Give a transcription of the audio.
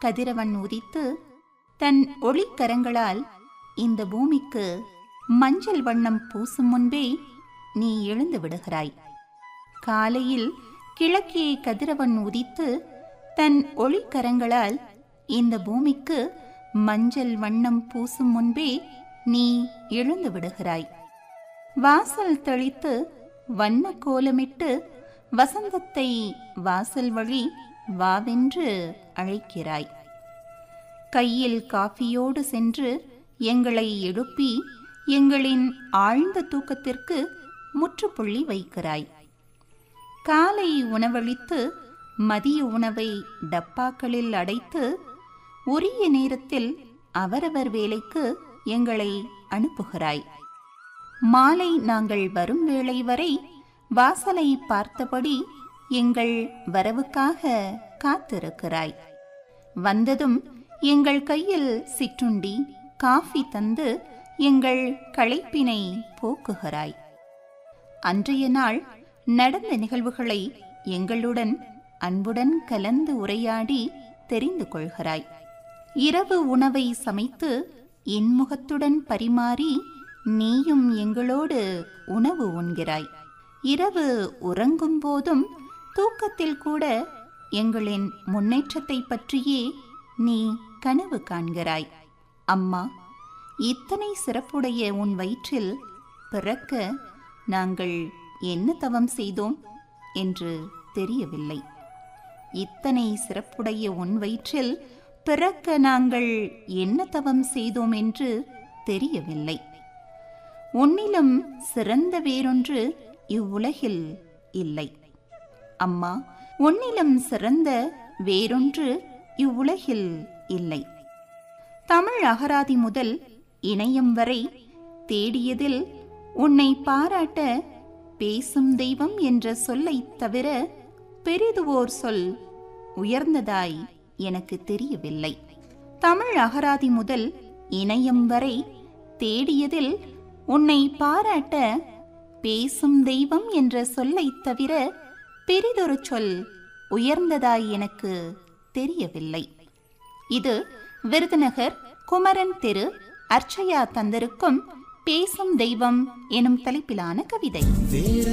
கதிரவன் உதித்து தன் ஒளிக்கரங்களால் இந்த பூமிக்கு மஞ்சள் வண்ணம் பூசும் முன்பே நீ எழுந்து விடுகிறாய் காலையில் கிழக்கே கதிரவன் உதித்து தன் ஒளிக்கரங்களால் இந்த பூமிக்கு மஞ்சள் வண்ணம் பூசும் முன்பே நீ எழுந்து விடுகிறாய் வாசல் தெளித்து வண்ண கோலமிட்டு வசந்தத்தை வாசல் வழி வாவென்று அழைக்கிறாய் கையில் காஃபியோடு சென்று எங்களை எழுப்பி எங்களின் ஆழ்ந்த தூக்கத்திற்கு முற்றுப்புள்ளி வைக்கிறாய் காலை உணவளித்து மதிய உணவை டப்பாக்களில் அடைத்து உரிய நேரத்தில் அவரவர் வேலைக்கு எங்களை அனுப்புகிறாய் மாலை நாங்கள் வரும் வேளை வரை வாசலை பார்த்தபடி எங்கள் வரவுக்காக காத்திருக்கிறாய் வந்ததும் எங்கள் கையில் சிற்றுண்டி காஃபி தந்து எங்கள் களைப்பினை போக்குகிறாய் அன்றைய நாள் நடந்த நிகழ்வுகளை எங்களுடன் அன்புடன் கலந்து உரையாடி தெரிந்து கொள்கிறாய் இரவு உணவை சமைத்து இன்முகத்துடன் பரிமாறி நீயும் எங்களோடு உணவு உண்கிறாய் இரவு உறங்கும் போதும் தூக்கத்தில் கூட எங்களின் முன்னேற்றத்தை பற்றியே நீ கனவு காண்கிறாய் அம்மா இத்தனை சிறப்புடைய உன் வயிற்றில் பிறக்க நாங்கள் என்ன தவம் செய்தோம் என்று தெரியவில்லை இத்தனை சிறப்புடைய உன் வயிற்றில் பிறக்க நாங்கள் என்ன தவம் செய்தோம் என்று தெரியவில்லை உன்னிலும் சிறந்த வேறொன்று இவ்வுலகில் இல்லை அம்மா உன்னிலும் சிறந்த வேறொன்று இவ்வுலகில் இல்லை தமிழ் அகராதி முதல் இணையம் வரை தேடியதில் உன்னை பாராட்ட பேசும் தெய்வம் என்ற சொல்லைத் தவிர பெரிதுவோர் சொல் உயர்ந்ததாய் எனக்கு தெரியவில்லை தமிழ் அகராதி முதல் இணையம் வரை தேடியதில் உன்னை பாராட்ட பேசும் தெய்வம் என்ற சொல்லைத் தவிர பெரிதொரு சொல் உயர்ந்ததாய் எனக்கு தெரியவில்லை இது விருதுநகர் குமரன் தெரு அர்ச்சயா தந்திருக்கும் பேசும் தெய்வம் எனும் தலைப்பிலான கவிதை வேறு